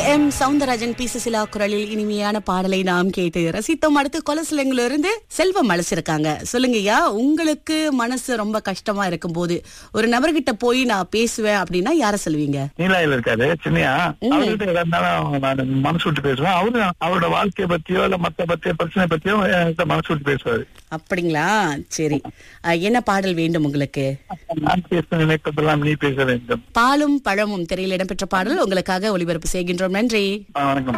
M Soundararajan B Susheela குரலில் இனிமையான பாடலை நாம் கேட்டு ரசித்தோம் அடுத்து கொலசிலங்குல இருந்து செல்வம் அழைச்சிருக்காங்க சொல்லுங்கய்யா உங்களுக்கு மனசு ரொம்ப கஷ்டமா இருக்கும் போது ஒரு நபர்கிட்ட போய் நான் பேசுவேன் அப்படின்னா யார சொல்லுவீங்க நீலாயில இருக்காரு சின்னையா அவர்கிட்ட எதா இருந்தாலும் நான் மனசு விட்டு பேசுவேன் அவரு அவரோட வாழ்க்கைய பத்தியோ இல்ல மத்த பத்தியோ பிரச்சனை பத்தியோ என்கிட்ட மனசு விட்டு பேசுவாரு அப்படிங்களா சரி அஹ், என்ன பாடல் வேண்டும் உங்களுக்கு நான் பேச நினைப்பதெல்லாம் நீ பேச வேண்டும் பாலும் பழமும் திரையில் இடம்பெற்ற பாடல் உங்களுக்காக ஒளிபரப்பு செய்கின்றோம் நன்றி ஆ, வணக்கம்